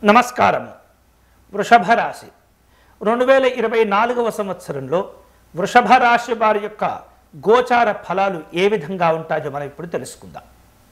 నమస్కారం వృషభ రాశి రెండు వేల ఇరవై నాలుగవ సంవత్సరంలో వృషభ రాశి వారి యొక్క గోచార ఫలాలు ఏ విధంగా ఉంటాయో మనం ఇప్పుడు తెలుసుకుందాం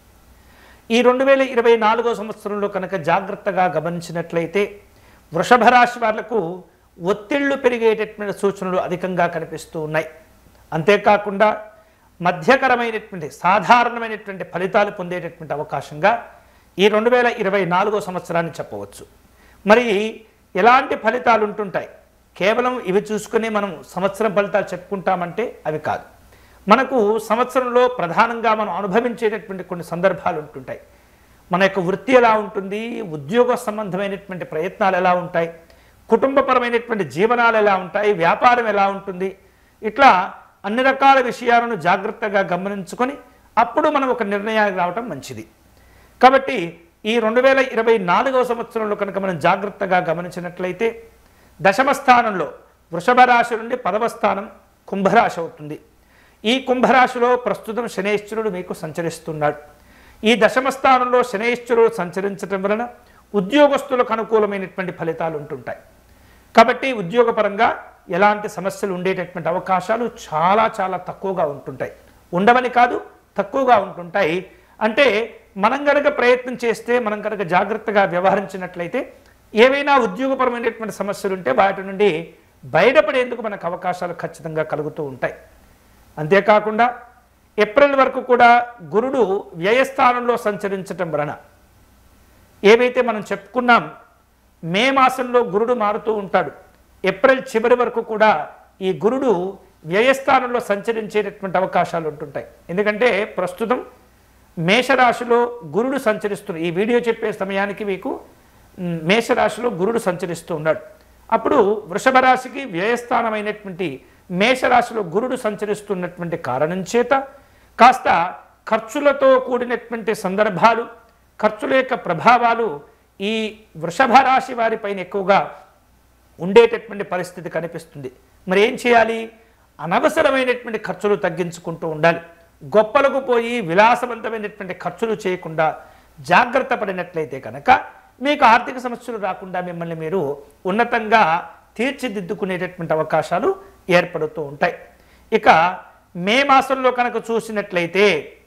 ఈ రెండు వేల ఇరవై నాలుగో సంవత్సరంలో కనుక జాగ్రత్తగా గమనించినట్లయితే వృషభ రాశి వాళ్లకు ఒత్తిళ్లు పెరిగేటటువంటి సూచనలు అధికంగా కనిపిస్తూ ఉన్నాయి అంతేకాకుండా మధ్యకరమైనటువంటి సాధారణమైనటువంటి ఫలితాలు పొందేటటువంటి అవకాశంగా ఈ రెండు వేల ఇరవై నాలుగో సంవత్సరాన్ని చెప్పవచ్చు మరి ఎలాంటి ఫలితాలు ఉంటుంటాయి కేవలం ఇవి చూసుకుని మనం సంవత్సరం ఫలితాలు చెప్పుకుంటామంటే అవి కాదు మనకు సంవత్సరంలో ప్రధానంగా మనం అనుభవించేటటువంటి కొన్ని సందర్భాలు ఉంటుంటాయి మన యొక్క వృత్తి ఎలా ఉంటుంది ఉద్యోగ సంబంధమైనటువంటి ప్రయత్నాలు ఎలా ఉంటాయి కుటుంబపరమైనటువంటి జీవనాలు ఎలా ఉంటాయి వ్యాపారం ఎలా ఉంటుంది ఇట్లా అన్ని రకాల విషయాలను జాగ్రత్తగా గమనించుకొని అప్పుడు మనం ఒక నిర్ణయానికి రావటం మంచిది కాబట్టి ఈ రెండు వేల ఇరవై నాలుగవ సంవత్సరంలో కనుక మనం జాగ్రత్తగా గమనించినట్లయితే దశమ స్థానంలో వృషభ రాశి నుండి పదవ స్థానం కుంభరాశి అవుతుంది ఈ కుంభరాశిలో ప్రస్తుతం శనేశ్వరుడు మీకు సంచరిస్తున్నాడు ఈ దశమ స్థానంలో శనేశ్వరుడు సంచరించడం వలన ఉద్యోగస్తులకు అనుకూలమైనటువంటి ఫలితాలు ఉంటుంటాయి కాబట్టి ఉద్యోగపరంగా ఎలాంటి సమస్యలు ఉండేటటువంటి అవకాశాలు చాలా చాలా తక్కువగా ఉంటుంటాయి ఉండవని కాదు తక్కువగా ఉంటుంటాయి అంటే మనం కనుక ప్రయత్నం చేస్తే మనం కనుక జాగ్రత్తగా వ్యవహరించినట్లయితే ఏవైనా ఉద్యోగపరమైనటువంటి సమస్యలు ఉంటే వాటి నుండి బయటపడేందుకు మనకు అవకాశాలు ఖచ్చితంగా కలుగుతూ ఉంటాయి అంతేకాకుండా ఏప్రిల్ వరకు కూడా గురుడు వ్యయస్థానంలో సంచరించటం వలన ఏవైతే మనం చెప్పుకున్నాం మే మాసంలో గురుడు మారుతూ ఉంటాడు ఏప్రిల్ చివరి వరకు కూడా ఈ గురుడు వ్యయస్థానంలో సంచరించేటటువంటి అవకాశాలు ఉంటుంటాయి ఎందుకంటే ప్రస్తుతం మేషరాశిలో గురుడు సంచరిస్తున్న ఈ వీడియో చెప్పే సమయానికి మీకు మ్, మేషరాశిలో గురుడు సంచరిస్తూ ఉన్నాడు అప్పుడు వృషభ రాశికి వ్యయస్థానమైనటువంటి మేషరాశిలో గురుడు సంచరిస్తున్నటువంటి కారణం చేత కాస్త ఖర్చులతో కూడినటువంటి సందర్భాలు ఖర్చుల యొక్క ప్రభావాలు ఈ వృషభ రాశి వారిపైన ఎక్కువగా ఉండేటటువంటి పరిస్థితి కనిపిస్తుంది మరి ఏం చేయాలి అనవసరమైనటువంటి ఖర్చులు తగ్గించుకుంటూ ఉండాలి గొప్పలకు పోయి విలాసవంతమైనటువంటి ఖర్చులు చేయకుండా జాగ్రత్త పడినట్లయితే కనుక మీకు ఆర్థిక సమస్యలు రాకుండా మిమ్మల్ని మీరు ఉన్నతంగా తీర్చిదిద్దుకునేటటువంటి అవకాశాలు ఏర్పడుతూ ఉంటాయి ఇక మే మాసంలో కనుక చూసినట్లయితే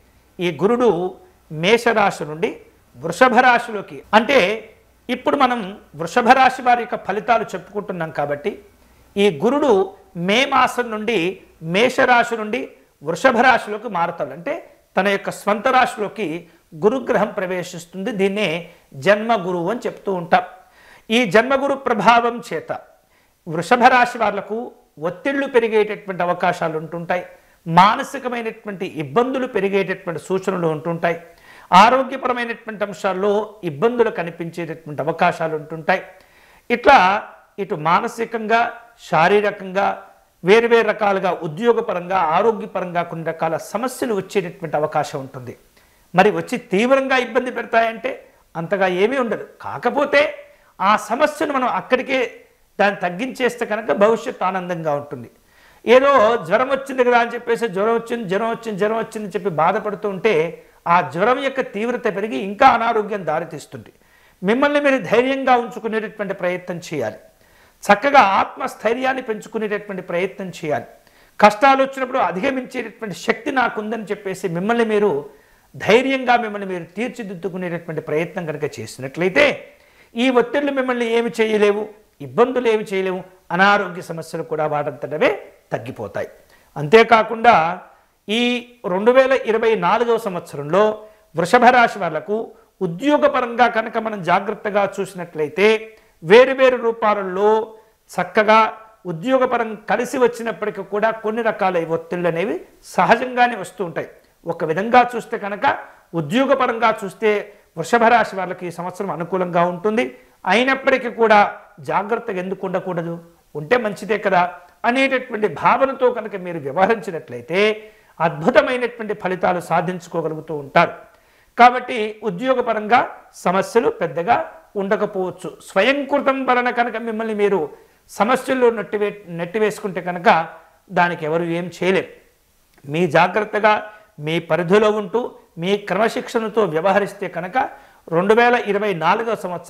ఈ గురుడు మేషరాశి నుండి వృషభ రాశిలోకి అంటే ఇప్పుడు మనం వృషభ రాశి వారి యొక్క ఫలితాలు చెప్పుకుంటున్నాం కాబట్టి ఈ గురుడు మే మాసం నుండి మేషరాశి నుండి వృషభ రాశిలోకి మారుతాడు అంటే తన యొక్క స్వంత రాశిలోకి గురుగ్రహం ప్రవేశిస్తుంది దీన్నే జన్మ గురువు అని చెప్తూ ఉంటాం ఈ జన్మగురు ప్రభావం చేత వృషభ రాశి వాళ్లకు ఒత్తిళ్లు పెరిగేటటువంటి అవకాశాలు ఉంటుంటాయి మానసికమైనటువంటి ఇబ్బందులు పెరిగేటటువంటి సూచనలు ఉంటుంటాయి ఆరోగ్యపరమైనటువంటి అంశాల్లో ఇబ్బందులు కనిపించేటటువంటి అవకాశాలు ఉంటుంటాయి ఇట్లా ఇటు మానసికంగా శారీరకంగా వేరు వేరు రకాలుగా ఉద్యోగపరంగా ఆరోగ్యపరంగా కొన్ని రకాల సమస్యలు వచ్చేటటువంటి అవకాశం ఉంటుంది మరి వచ్చి తీవ్రంగా ఇబ్బంది పెడతాయంటే అంతగా ఏమీ ఉండదు కాకపోతే ఆ సమస్యను మనం అక్కడికే దాన్ని తగ్గించేస్తే కనుక భవిష్యత్తు ఆనందంగా ఉంటుంది ఏదో జ్వరం వచ్చింది కదా అని చెప్పేసి జ్వరం వచ్చింది జ్వరం వచ్చింది జ్వరం వచ్చింది చెప్పి బాధపడుతూ ఉంటే ఆ జ్వరం యొక్క తీవ్రత పెరిగి ఇంకా అనారోగ్యం దారితీస్తుంది మిమ్మల్ని మీరు ధైర్యంగా ఉంచుకునేటటువంటి ప్రయత్నం చేయాలి చక్కగా ఆత్మస్థైర్యాన్ని పెంచుకునేటటువంటి ప్రయత్నం చేయాలి కష్టాలు వచ్చినప్పుడు అధిగమించేటటువంటి శక్తి నాకుందని చెప్పేసి మిమ్మల్ని మీరు ధైర్యంగా మిమ్మల్ని మీరు తీర్చిదిద్దుకునేటటువంటి ప్రయత్నం కనుక చేసినట్లయితే ఈ ఒత్తిళ్లు మిమ్మల్ని ఏమి చేయలేవు ఇబ్బందులు ఏమి చేయలేవు అనారోగ్య సమస్యలు కూడా వాటంతటవే తగ్గిపోతాయి అంతేకాకుండా ఈ రెండు వేల ఇరవై నాలుగవ సంవత్సరంలో వృషభ రాశి వాళ్లకు ఉద్యోగపరంగా కనుక మనం జాగ్రత్తగా చూసినట్లయితే వేరువేరు రూపాలలో చక్కగా ఉద్యోగపరం కలిసి వచ్చినప్పటికీ కూడా కొన్ని రకాల ఒత్తిళ్ళు అనేవి సహజంగానే వస్తూ ఉంటాయి ఒక విధంగా చూస్తే కనుక ఉద్యోగపరంగా చూస్తే వృషభ రాశి వాళ్ళకి ఈ సంవత్సరం అనుకూలంగా ఉంటుంది అయినప్పటికీ కూడా జాగ్రత్తగా ఎందుకు ఉండకూడదు ఉంటే మంచిదే కదా అనేటటువంటి భావనతో కనుక మీరు వ్యవహరించినట్లయితే అద్భుతమైనటువంటి ఫలితాలు సాధించుకోగలుగుతూ ఉంటారు కాబట్టి ఉద్యోగపరంగా సమస్యలు పెద్దగా ఉండకపోవచ్చు స్వయంకృతం వలన కనుక మిమ్మల్ని మీరు సమస్యల్లో నెట్టివే నెట్టివేసుకుంటే కనుక దానికి ఎవరు ఏం చేయలేరు మీ జాగ్రత్తగా మీ పరిధిలో ఉంటూ మీ క్రమశిక్షణతో వ్యవహరిస్తే కనుక రెండు వేల ఇరవై నాలుగవ సంవత్సరం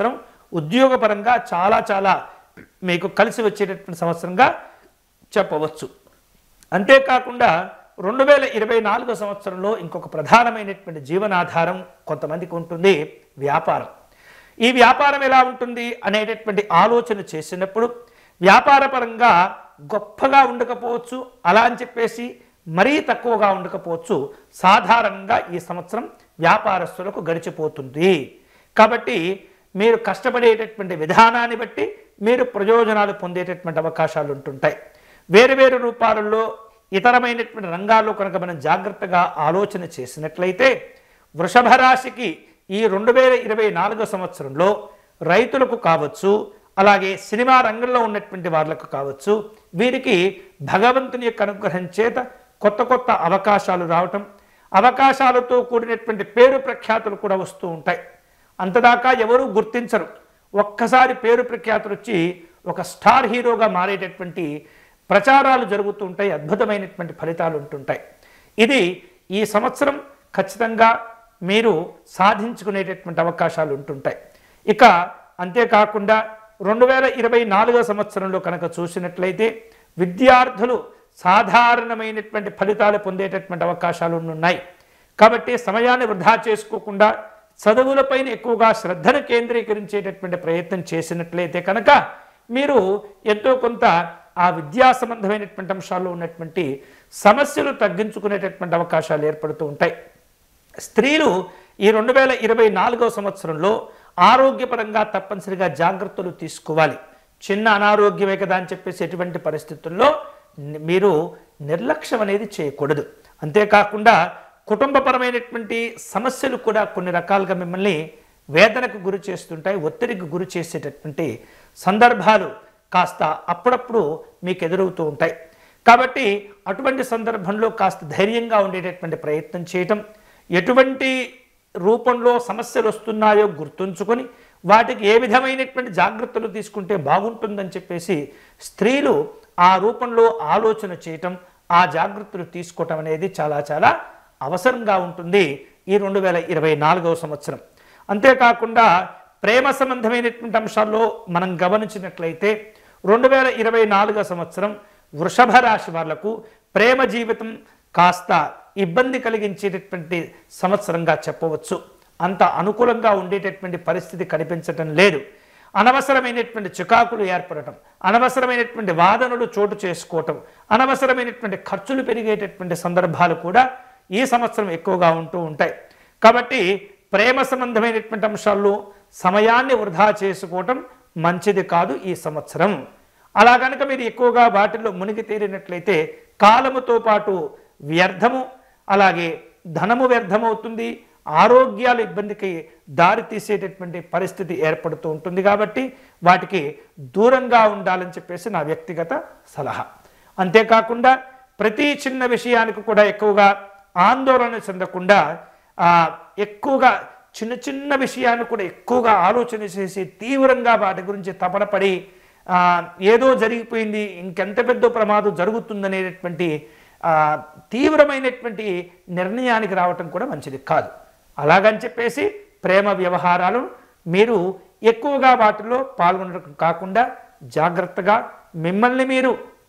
ఉద్యోగపరంగా చాలా చాలా మీకు కలిసి వచ్చేటటువంటి సంవత్సరంగా చెప్పవచ్చు అంతేకాకుండా రెండు వేల ఇరవై నాలుగో సంవత్సరంలో ఇంకొక ప్రధానమైనటువంటి జీవనాధారం కొంతమందికి ఉంటుంది వ్యాపారం ఈ వ్యాపారం ఎలా ఉంటుంది అనేటటువంటి ఆలోచన చేసినప్పుడు వ్యాపారపరంగా గొప్పగా ఉండకపోవచ్చు అలా అని చెప్పేసి మరీ తక్కువగా ఉండకపోవచ్చు సాధారణంగా ఈ సంవత్సరం వ్యాపారస్తులకు గడిచిపోతుంది కాబట్టి మీరు కష్టపడేటటువంటి విధానాన్ని బట్టి మీరు ప్రయోజనాలు పొందేటటువంటి అవకాశాలు ఉంటుంటాయి వేరు వేరు రూపాలలో ఇతరమైనటువంటి రంగాల్లో కనుక మనం జాగ్రత్తగా ఆలోచన చేసినట్లయితే వృషభ రాశికి ఈ రెండు వేల ఇరవై నాలుగో సంవత్సరంలో రైతులకు కావచ్చు అలాగే సినిమా రంగంలో ఉన్నటువంటి వాళ్ళకు కావచ్చు వీరికి భగవంతుని యొక్క అనుగ్రహం చేత కొత్త కొత్త అవకాశాలు రావటం అవకాశాలతో కూడినటువంటి పేరు ప్రఖ్యాతులు కూడా వస్తూ ఉంటాయి అంతదాకా ఎవరూ గుర్తించరు ఒక్కసారి పేరు ప్రఖ్యాతులు వచ్చి ఒక స్టార్ హీరోగా మారేటటువంటి ప్రచారాలు జరుగుతూ ఉంటాయి అద్భుతమైనటువంటి ఫలితాలు ఉంటుంటాయి ఇది ఈ సంవత్సరం ఖచ్చితంగా మీరు సాధించుకునేటటువంటి అవకాశాలు ఉంటుంటాయి ఇక అంతేకాకుండా రెండు వేల ఇరవై నాలుగో సంవత్సరంలో కనుక చూసినట్లయితే విద్యార్థులు సాధారణమైనటువంటి ఫలితాలు పొందేటటువంటి అవకాశాలు ఉన్నాయి కాబట్టి సమయాన్ని వృధా చేసుకోకుండా చదువులపైన ఎక్కువగా శ్రద్ధను కేంద్రీకరించేటటువంటి ప్రయత్నం చేసినట్లయితే కనుక మీరు ఎంతో కొంత ఆ విద్యా సంబంధమైనటువంటి అంశాల్లో ఉన్నటువంటి సమస్యలు తగ్గించుకునేటటువంటి అవకాశాలు ఏర్పడుతూ ఉంటాయి స్త్రీలు ఈ రెండు వేల ఇరవై నాలుగో సంవత్సరంలో ఆరోగ్యపరంగా తప్పనిసరిగా జాగ్రత్తలు తీసుకోవాలి చిన్న అనారోగ్యమే కదా అని చెప్పేసి ఎటువంటి పరిస్థితుల్లో ని- మీరు నిర్లక్ష్యం అనేది చేయకూడదు అంతేకాకుండా కుటుంబపరమైనటువంటి సమస్యలు కూడా కొన్ని రకాలుగా మిమ్మల్ని వేదనకు గురి చేస్తుంటాయి ఒత్తిడికి గురి చేసేటటువంటి సందర్భాలు కాస్త అప్పుడప్పుడు మీకు ఎదురవుతూ ఉంటాయి కాబట్టి అటువంటి సందర్భంలో కాస్త ధైర్యంగా ఉండేటటువంటి ప్రయత్నం చేయటం ఎటువంటి రూపంలో సమస్యలు వస్తున్నాయో గుర్తుంచుకొని వాటికి ఏ విధమైనటువంటి జాగ్రత్తలు తీసుకుంటే బాగుంటుందని చెప్పేసి స్త్రీలు ఆ రూపంలో ఆలోచన చేయటం ఆ జాగ్రత్తలు తీసుకోవటం అనేది చాలా చాలా అవసరంగా ఉంటుంది ఈ రెండు వేల ఇరవై నాలుగవ సంవత్సరం అంతేకాకుండా ప్రేమ సంబంధమైనటువంటి అంశాల్లో మనం గమనించినట్లయితే రెండు వేల ఇరవై నాలుగో సంవత్సరం వృషభ రాశి వాళ్లకు ప్రేమ జీవితం కాస్త ఇబ్బంది కలిగించేటటువంటి సంవత్సరంగా చెప్పవచ్చు అంత అనుకూలంగా ఉండేటటువంటి పరిస్థితి కనిపించటం లేదు అనవసరమైనటువంటి చికాకులు ఏర్పడటం అనవసరమైనటువంటి వాదనలు చోటు చేసుకోవటం అనవసరమైనటువంటి ఖర్చులు పెరిగేటటువంటి సందర్భాలు కూడా ఈ సంవత్సరం ఎక్కువగా ఉంటూ ఉంటాయి కాబట్టి ప్రేమ సంబంధమైనటువంటి అంశాల్లో సమయాన్ని వృధా చేసుకోవటం మంచిది కాదు ఈ సంవత్సరం అలా కనుక మీరు ఎక్కువగా వాటిల్లో మునిగి తేలినట్లయితే కాలముతో పాటు వ్యర్థము అలాగే ధనము వ్యర్థమవుతుంది ఆరోగ్యాలు ఇబ్బందికి దారి తీసేటటువంటి పరిస్థితి ఏర్పడుతూ ఉంటుంది కాబట్టి వాటికి దూరంగా ఉండాలని చెప్పేసి నా వ్యక్తిగత సలహా అంతేకాకుండా ప్రతి చిన్న విషయానికి కూడా ఎక్కువగా ఆందోళన చెందకుండా ఆ, ఎక్కువగా చిన్న చిన్న విషయాన్ని కూడా ఎక్కువగా ఆలోచన చేసి తీవ్రంగా వాటి గురించి తపనపడి ఆ, ఏదో జరిగిపోయింది ఇంకెంత పెద్ద ప్రమాదం జరుగుతుందనేటటువంటి ఆ, తీవ్రమైనటువంటి నిర్ణయానికి రావటం కూడా మంచిది కాదు అలాగని చెప్పేసి ప్రేమ వ్యవహారాలు మీరు ఎక్కువగా వాటిలో పాల్గొనడం కాకుండా జాగ్రత్తగా మిమ్మల్ని మీరు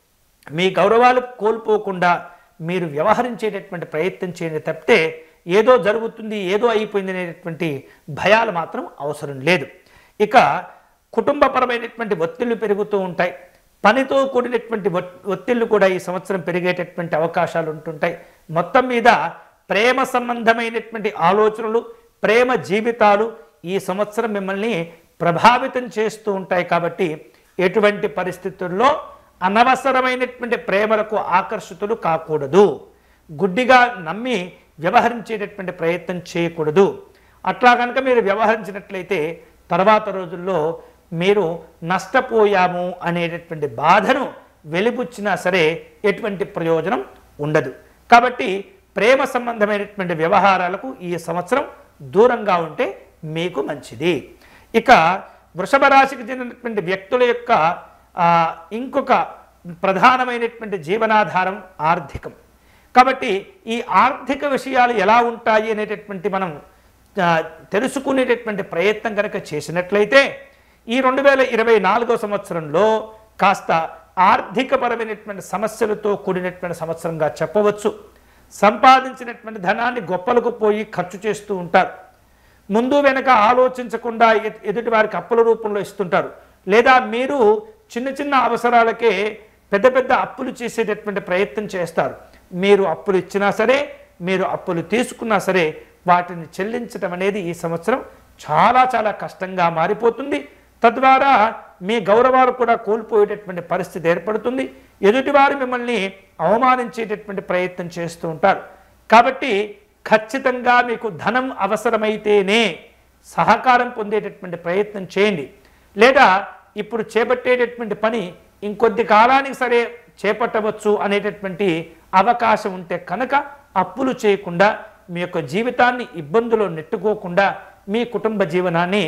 మీ గౌరవాలు కోల్పోకుండా మీరు వ్యవహరించేటటువంటి ప్రయత్నం చేయండి తప్పితే ఏదో జరుగుతుంది ఏదో అయిపోయింది అనేటటువంటి భయాలు మాత్రం అవసరం లేదు ఇక కుటుంబపరమైనటువంటి ఒత్తిళ్లు పెరుగుతూ ఉంటాయి పనితో కూడినటువంటి ఒత్- ఒత్తిళ్లు కూడా ఈ సంవత్సరం పెరిగేటటువంటి అవకాశాలు ఉంటుంటాయి మొత్తం మీద ప్రేమ సంబంధమైనటువంటి ఆలోచనలు ప్రేమ జీవితాలు ఈ సంవత్సరం మిమ్మల్ని ప్రభావితం చేస్తూ ఉంటాయి కాబట్టి ఎటువంటి పరిస్థితుల్లో అనవసరమైనటువంటి ప్రేమలకు ఆకర్షితులు కాకూడదు గుడ్డిగా నమ్మి వ్యవహరించేటటువంటి ప్రయత్నం చేయకూడదు అట్లా కనుక మీరు వ్యవహరించినట్లయితే తర్వాత రోజుల్లో మీరు నష్టపోయాము అనేటటువంటి బాధను వెలిబుచ్చినా సరే ఎటువంటి ప్రయోజనం ఉండదు కాబట్టి ప్రేమ సంబంధమైనటువంటి వ్యవహారాలకు ఈ సంవత్సరం దూరంగా ఉంటే మీకు మంచిది ఇక వృషభ రాశికి చెందినటువంటి వ్యక్తుల యొక్క ఆ, ఇంకొక ప్రధానమైనటువంటి జీవనాధారం ఆర్థికం కాబట్టి ఈ ఆర్థిక విషయాలు ఎలా ఉంటాయి అనేటటువంటి మనం ఆ, తెలుసుకునేటటువంటి ప్రయత్నం కనుక చేసినట్లయితే ఈ రెండు వేల ఇరవై నాలుగో సంవత్సరంలో కాస్త ఆర్థికపరమైనటువంటి సమస్యలతో కూడినటువంటి సంవత్సరంగా చెప్పవచ్చు సంపాదించినటువంటి ధనాన్ని గొప్పలకు పోయి ఖర్చు చేస్తూ ఉంటారు ముందు వెనక ఆలోచించకుండా ఎ- ఎదుటి వారికి అప్పుల రూపంలో ఇస్తుంటారు లేదా మీరు చిన్న చిన్న అవసరాలకే పెద్ద పెద్ద అప్పులు చేసేటటువంటి ప్రయత్నం చేస్తారు మీరు అప్పులు ఇచ్చినా సరే మీరు అప్పులు తీసుకున్నా సరే వాటిని చెల్లించడం అనేది ఈ సంవత్సరం చాలా చాలా కష్టంగా మారిపోతుంది తద్వారా మీ గౌరవాలు కూడా కోల్పోయేటటువంటి పరిస్థితి ఏర్పడుతుంది ఎదుటివారు మిమ్మల్ని అవమానించేటటువంటి ప్రయత్నం చేస్తూ ఉంటారు కాబట్టి ఖచ్చితంగా మీకు ధనం అవసరమైతేనే సహకారం పొందేటటువంటి ప్రయత్నం చేయండి లేదా ఇప్పుడు చేపట్టేటటువంటి పని ఇంకొద్ది కాలానికి సరే చేపట్టవచ్చు అనేటటువంటి అవకాశం ఉంటే కనుక అప్పులు చేయకుండా మీ యొక్క జీవితాన్ని ఇబ్బందులో నెట్టుకోకుండా మీ కుటుంబ జీవనాన్ని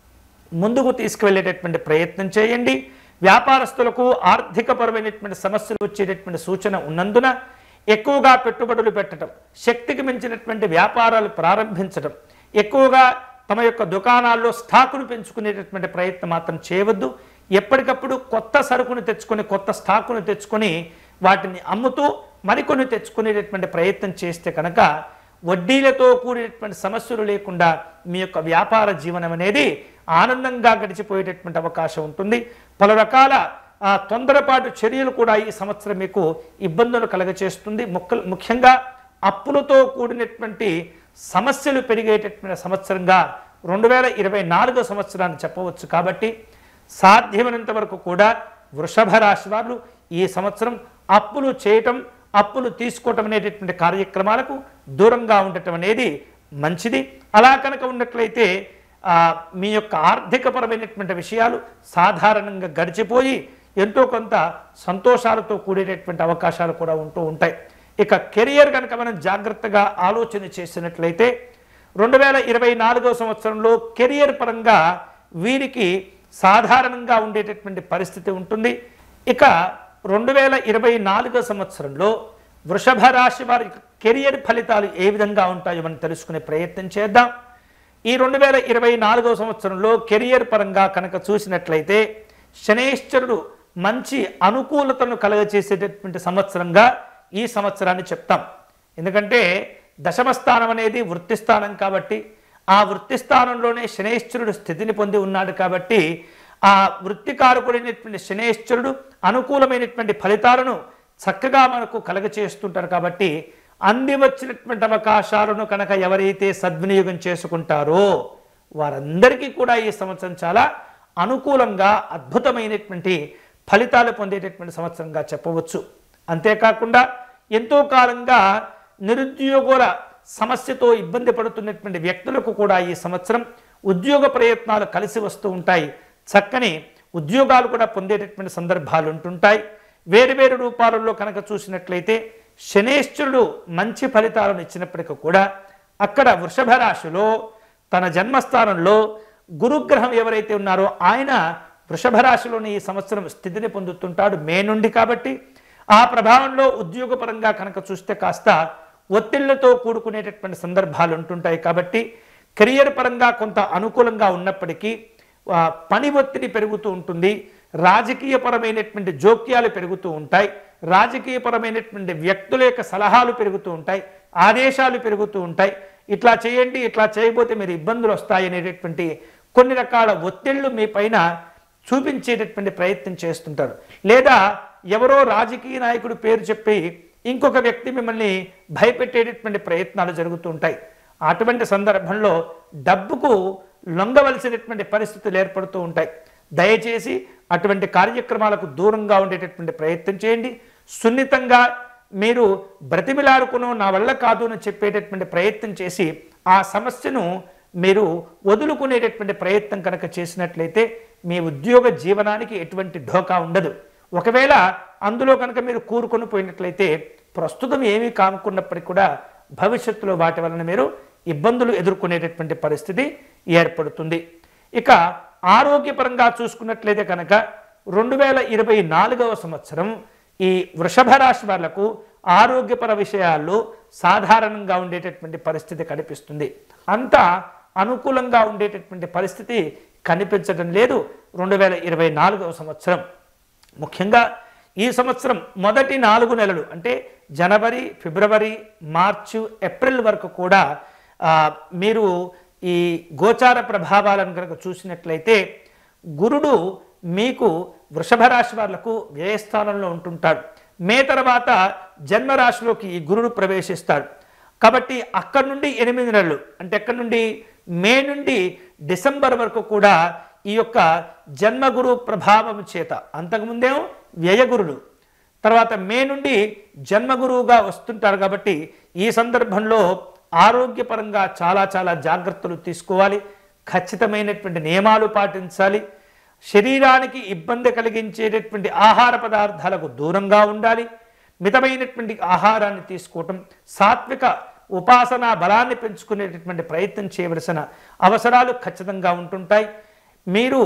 ముందుకు తీసుకువెళ్ళేటటువంటి ప్రయత్నం చేయండి వ్యాపారస్తులకు ఆర్థికపరమైనటువంటి సమస్యలు వచ్చేటటువంటి సూచన ఉన్నందున ఎక్కువగా పెట్టుబడులు పెట్టడం శక్తికి మించినటువంటి వ్యాపారాలు ప్రారంభించడం ఎక్కువగా తమ యొక్క దుకాణాల్లో స్టాకును పెంచుకునేటటువంటి ప్రయత్నం మాత్రం చేయవద్దు ఎప్పటికప్పుడు కొత్త సరుకును తెచ్చుకొని కొత్త స్టాకును తెచ్చుకొని వాటిని అమ్ముతూ మరికొన్ని తెచ్చుకునేటటువంటి ప్రయత్నం చేస్తే కనుక వడ్డీలతో కూడినటువంటి సమస్యలు లేకుండా మీ యొక్క వ్యాపార జీవనం అనేది ఆనందంగా గడిచిపోయేటటువంటి అవకాశం ఉంటుంది పలు రకాల ఆ, తొందరపాటు చర్యలు కూడా ఈ సంవత్సరం మీకు ఇబ్బందులు కలగచేస్తుంది ముఖ్య ముఖ్యంగా అప్పులతో కూడినటువంటి సమస్యలు పెరిగేటటువంటి సంవత్సరంగా రెండు వేల ఇరవై నాలుగో సంవత్సరాన్ని చెప్పవచ్చు కాబట్టి సాధ్యమైనంత వరకు కూడా వృషభ రాశి వారు ఈ సంవత్సరం అప్పులు చేయటం అప్పులు తీసుకోవటం అనేటటువంటి కార్యక్రమాలకు దూరంగా ఉండటం అనేది మంచిది అలా కనుక ఉన్నట్లయితే ఆ, మీ యొక్క ఆర్థికపరమైనటువంటి విషయాలు సాధారణంగా గడిచిపోయి ఎంతో కొంత సంతోషాలతో కూడేటటువంటి అవకాశాలు కూడా ఉంటూ ఉంటాయి ఇక కెరియర్ కనుక మనం జాగ్రత్తగా ఆలోచన చేసినట్లయితే రెండు వేల ఇరవై నాలుగో సంవత్సరంలో కెరియర్ పరంగా వీరికి సాధారణంగా ఉండేటటువంటి పరిస్థితి ఉంటుంది ఇక రెండు వేల ఇరవై నాలుగో సంవత్సరంలో వృషభ రాశి వారి కెరియర్ ఫలితాలు ఏ విధంగా ఉంటాయో మనం తెలుసుకునే ప్రయత్నం చేద్దాం ఈ రెండు వేల ఇరవై నాలుగో సంవత్సరంలో కెరియర్ పరంగా కనుక చూసినట్లయితే శనేశ్వరుడు మంచి అనుకూలతను కలగచేసేటటువంటి సంవత్సరంగా ఈ సంవత్సరాన్ని చెప్తాం ఎందుకంటే దశమ స్థానం అనేది వృత్తి స్థానం కాబట్టి ఆ వృత్తి స్థానంలోనే శనేశ్వరుడు స్థితిని పొంది ఉన్నాడు కాబట్టి ఆ వృత్తికారకుడైనటువంటి శనేశ్వరుడు అనుకూలమైనటువంటి ఫలితాలను చక్కగా మనకు కలగచేస్తుంటారు కాబట్టి అంది వచ్చినటువంటి అవకాశాలను కనుక ఎవరైతే సద్వినియోగం చేసుకుంటారో వారందరికీ కూడా ఈ సంవత్సరం చాలా అనుకూలంగా అద్భుతమైనటువంటి ఫలితాలు పొందేటటువంటి సంవత్సరంగా చెప్పవచ్చు అంతేకాకుండా ఎంతో కాలంగా నిరుద్యోగుల సమస్యతో ఇబ్బంది పడుతున్నటువంటి వ్యక్తులకు కూడా ఈ సంవత్సరం ఉద్యోగ ప్రయత్నాలు కలిసి వస్తూ ఉంటాయి చక్కని ఉద్యోగాలు కూడా పొందేటటువంటి సందర్భాలు ఉంటుంటాయి వేరు వేరు రూపాలలో కనుక చూసినట్లయితే శనేశ్వరుడు మంచి ఫలితాలను ఇచ్చినప్పటికీ కూడా అక్కడ వృషభ రాశిలో తన జన్మస్థానంలో గురుగ్రహం ఎవరైతే ఉన్నారో ఆయన వృషభ రాశిలోని ఈ సంవత్సరం స్థితిని పొందుతుంటాడు మే నుండి కాబట్టి ఆ ప్రభావంలో ఉద్యోగపరంగా కనుక చూస్తే కాస్త ఒత్తిళ్లతో కూడుకునేటటువంటి సందర్భాలు ఉంటుంటాయి కాబట్టి కెరియర్ పరంగా కొంత అనుకూలంగా ఉన్నప్పటికీ ఆ, పని ఒత్తిడి పెరుగుతూ ఉంటుంది రాజకీయపరమైనటువంటి జోక్యాలు పెరుగుతూ ఉంటాయి రాజకీయపరమైనటువంటి వ్యక్తుల యొక్క సలహాలు పెరుగుతూ ఉంటాయి ఆదేశాలు పెరుగుతూ ఉంటాయి ఇట్లా చేయండి ఇట్లా చేయకపోతే మీరు ఇబ్బందులు వస్తాయి అనేటటువంటి కొన్ని రకాల ఒత్తిళ్లు మీ పైన చూపించేటటువంటి ప్రయత్నం చేస్తుంటారు లేదా ఎవరో రాజకీయ నాయకుడు పేరు చెప్పి ఇంకొక వ్యక్తి మిమ్మల్ని భయపెట్టేటటువంటి ప్రయత్నాలు జరుగుతూ ఉంటాయి అటువంటి సందర్భంలో డబ్బుకు లొంగవలసినటువంటి పరిస్థితులు ఏర్పడుతూ ఉంటాయి దయచేసి అటువంటి కార్యక్రమాలకు దూరంగా ఉండేటటువంటి ప్రయత్నం చేయండి సున్నితంగా మీరు బ్రతిమిలాడుకునో నా వల్ల కాదు అని చెప్పేటటువంటి ప్రయత్నం చేసి ఆ సమస్యను మీరు వదులుకునేటటువంటి ప్రయత్నం కనుక చేసినట్లయితే మీ ఉద్యోగ జీవనానికి ఎటువంటి ఢోకా ఉండదు ఒకవేళ అందులో కనుక మీరు కూరుకొని పోయినట్లయితే ప్రస్తుతం ఏమీ కానుకున్నప్పటికీ కూడా భవిష్యత్తులో వాటి వలన మీరు ఇబ్బందులు ఎదుర్కొనేటటువంటి పరిస్థితి ఏర్పడుతుంది ఇక ఆరోగ్యపరంగా చూసుకున్నట్లయితే కనుక రెండు వేల ఇరవై నాలుగవ సంవత్సరం ఈ వృషభ రాశి వాళ్లకు ఆరోగ్యపర విషయాల్లో సాధారణంగా ఉండేటటువంటి పరిస్థితి కనిపిస్తుంది అంత అనుకూలంగా ఉండేటటువంటి పరిస్థితి కనిపించడం లేదు రెండు వేల ఇరవై నాలుగవ సంవత్సరం ముఖ్యంగా ఈ సంవత్సరం మొదటి నాలుగు నెలలు అంటే జనవరి ఫిబ్రవరి మార్చు ఏప్రిల్ వరకు కూడా ఆ, మీరు ఈ గోచార ప్రభావాలను కనుక చూసినట్లయితే గురుడు మీకు వృషభ రాశి వాళ్లకు వ్యయస్థానంలో ఉంటుంటాడు మే తర్వాత జన్మరాశిలోకి ఈ గురుడు ప్రవేశిస్తాడు కాబట్టి అక్కడి నుండి ఎనిమిది నెలలు అంటే ఎక్కడి నుండి మే నుండి డిసెంబర్ వరకు కూడా ఈ యొక్క జన్మగురు ప్రభావం చేత అంతకుముందేమో వ్యయగురుడు తర్వాత మే నుండి జన్మగురువుగా వస్తుంటారు కాబట్టి ఈ సందర్భంలో ఆరోగ్యపరంగా చాలా చాలా జాగ్రత్తలు తీసుకోవాలి ఖచ్చితమైనటువంటి నియమాలు పాటించాలి శరీరానికి ఇబ్బంది కలిగించేటటువంటి ఆహార పదార్థాలకు దూరంగా ఉండాలి మితమైనటువంటి ఆహారాన్ని తీసుకోవటం సాత్విక ఉపాసన బలాన్ని పెంచుకునేటటువంటి ప్రయత్నం చేయవలసిన అవసరాలు ఖచ్చితంగా ఉంటుంటాయి మీరు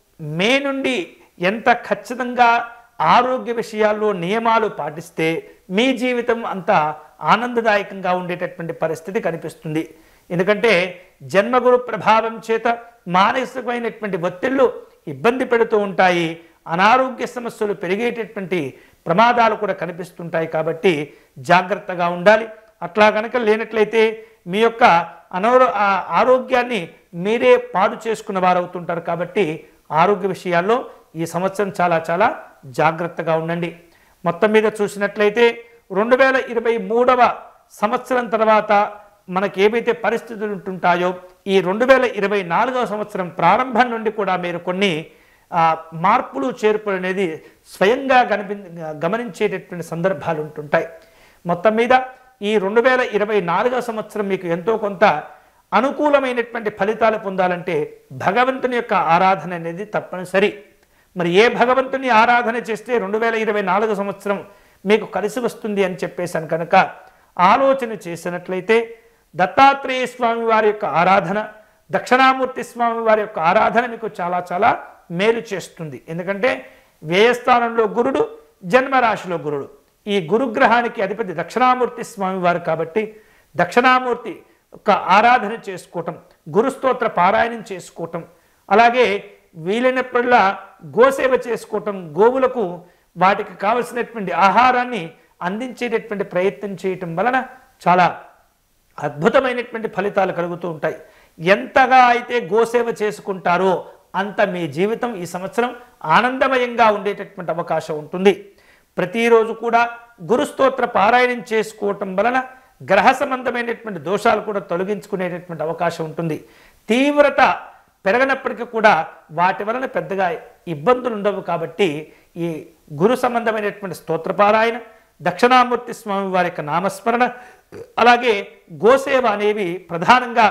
మే నుండి ఎంత ఖచ్చితంగా ఆరోగ్య విషయాల్లో నియమాలు పాటిస్తే మీ జీవితం అంత ఆనందదాయకంగా ఉండేటటువంటి పరిస్థితి కనిపిస్తుంది ఎందుకంటే జన్మగురు ప్రభావం చేత మానసికమైనటువంటి ఒత్తిళ్లు ఇబ్బంది పెడుతూ ఉంటాయి అనారోగ్య సమస్యలు పెరిగేటటువంటి ప్రమాదాలు కూడా కనిపిస్తుంటాయి కాబట్టి జాగ్రత్తగా ఉండాలి అట్లా కనుక లేనట్లయితే మీ యొక్క అనారో ఆ ఆరోగ్యాన్ని మీరే పాడు చేసుకున్న వారు అవుతుంటారు కాబట్టి ఆరోగ్య విషయాల్లో ఈ సంవత్సరం చాలా చాలా జాగ్రత్తగా ఉండండి మొత్తం మీద చూసినట్లయితే రెండు వేల ఇరవై మూడవ సంవత్సరం తర్వాత మనకి ఏవైతే పరిస్థితులు ఉంటుంటాయో ఈ రెండు వేల ఇరవై నాలుగవ సంవత్సరం ప్రారంభం నుండి కూడా మీరు కొన్ని ఆ, మార్పులు చేర్పులు అనేది స్వయంగా కనిపి గమనించేటటువంటి సందర్భాలు ఉంటుంటాయి మొత్తం మీద ఈ రెండు వేల ఇరవై నాలుగవ సంవత్సరం మీకు ఎంతో కొంత అనుకూలమైనటువంటి ఫలితాలు పొందాలంటే భగవంతుని యొక్క ఆరాధన అనేది తప్పనిసరి మరి ఏ భగవంతుని ఆరాధన చేస్తే రెండు వేల ఇరవై నాలుగు సంవత్సరం మీకు కలిసి వస్తుంది అని చెప్పేసాను కనుక ఆలోచన చేసినట్లయితే దత్తాత్రేయ స్వామి వారి యొక్క ఆరాధన దక్షిణామూర్తి స్వామి వారి యొక్క ఆరాధన మీకు చాలా చాలా మేలు చేస్తుంది ఎందుకంటే వ్యయస్థానంలో గురుడు జన్మరాశిలో గురుడు ఈ గురుగ్రహానికి అధిపతి దక్షిణామూర్తి స్వామి వారు కాబట్టి దక్షిణామూర్తి యొక్క ఆరాధన చేసుకోవటం గురుస్తోత్ర పారాయణం చేసుకోవటం అలాగే వీలైనప్పుడల్లా గోసేవ చేసుకోవటం గోవులకు వాటికి కావలసినటువంటి ఆహారాన్ని అందించేటటువంటి ప్రయత్నం చేయటం వలన చాలా అద్భుతమైనటువంటి ఫలితాలు కలుగుతూ ఉంటాయి ఎంతగా అయితే గోసేవ చేసుకుంటారో అంత మీ జీవితం ఈ సంవత్సరం ఆనందమయంగా ఉండేటటువంటి అవకాశం ఉంటుంది ప్రతిరోజు కూడా గురుస్తోత్ర పారాయణం చేసుకోవటం వలన గ్రహ సంబంధమైనటువంటి దోషాలు కూడా తొలగించుకునేటటువంటి అవకాశం ఉంటుంది తీవ్రత పెరగనప్పటికీ కూడా వాటి వలన పెద్దగా ఇబ్బందులు ఉండవు కాబట్టి ఈ గురు సంబంధమైనటువంటి స్తోత్రపారాయణ దక్షిణామూర్తి స్వామి వారి యొక్క నామస్మరణ అలాగే గోసేవ అనేవి ప్రధానంగా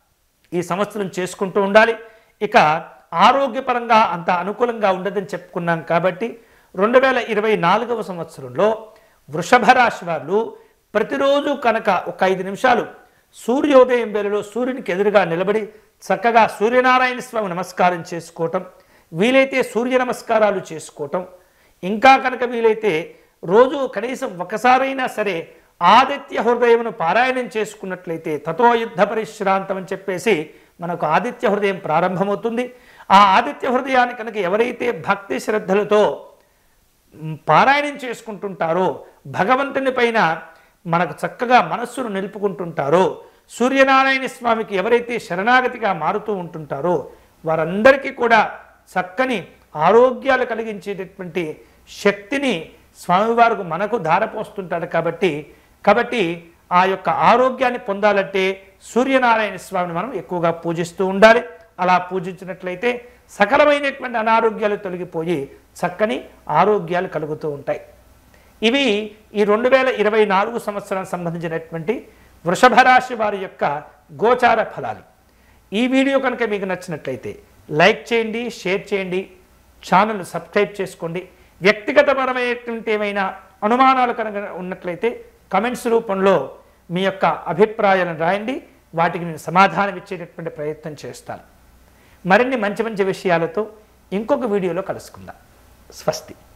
ఈ సంవత్సరం చేసుకుంటూ ఉండాలి ఇక ఆరోగ్యపరంగా అంత అనుకూలంగా ఉండదని చెప్పుకున్నాం కాబట్టి రెండు వేల ఇరవై నాలుగవ సంవత్సరంలో వృషభ రాశి వాళ్ళు ప్రతిరోజు కనుక ఒక ఐదు నిమిషాలు సూర్యోదయం వేళలో సూర్యునికి ఎదురుగా నిలబడి చక్కగా సూర్యనారాయణ స్వామి నమస్కారం చేసుకోవటం వీలైతే సూర్య నమస్కారాలు చేసుకోవటం ఇంకా కనుక వీలైతే రోజు కనీసం ఒకసారైనా సరే ఆదిత్య హృదయమును పారాయణం చేసుకున్నట్లయితే తతో యుద్ధ పరిశ్రాంతం అని చెప్పేసి మనకు ఆదిత్య హృదయం ప్రారంభమవుతుంది ఆ ఆదిత్య హృదయాన్ని కనుక ఎవరైతే భక్తి శ్రద్ధలతో మ్, పారాయణం చేసుకుంటుంటారో భగవంతుని పైన మనకు చక్కగా మనస్సును నిలుపుకుంటుంటారో సూర్యనారాయణ స్వామికి ఎవరైతే శరణాగతిగా మారుతూ ఉంటుంటారో వారందరికీ కూడా చక్కని ఆరోగ్యాలు కలిగించేటటువంటి శక్తిని స్వామివారికి మనకు ధారపోస్తుంటాడు కాబట్టి కాబట్టి ఆ యొక్క ఆరోగ్యాన్ని పొందాలంటే సూర్యనారాయణ స్వామిని మనం ఎక్కువగా పూజిస్తూ ఉండాలి అలా పూజించినట్లయితే సకలమైనటువంటి అనారోగ్యాలు తొలగిపోయి చక్కని ఆరోగ్యాలు కలుగుతూ ఉంటాయి ఇవి ఈ రెండు వేల ఇరవై నాలుగు సంవత్సరానికి సంబంధించినటువంటి వృషభ రాశి వారి యొక్క గోచార ఫలాలు ఈ వీడియో కనుక మీకు నచ్చినట్లయితే లైక్ చేయండి షేర్ చేయండి ఛానల్ సబ్స్క్రైబ్ చేసుకోండి వ్యక్తిగతపరమైనటువంటి ఏమైనా అనుమానాలు కనుక ఉన్నట్లయితే కమెంట్స్ రూపంలో మీ యొక్క అభిప్రాయాలను రాయండి వాటికి నేను సమాధానం ఇచ్చేటటువంటి ప్రయత్నం చేస్తాను మరిన్ని మంచి మంచి విషయాలతో ఇంకొక వీడియోలో కలుసుకుందాం స్వస్తి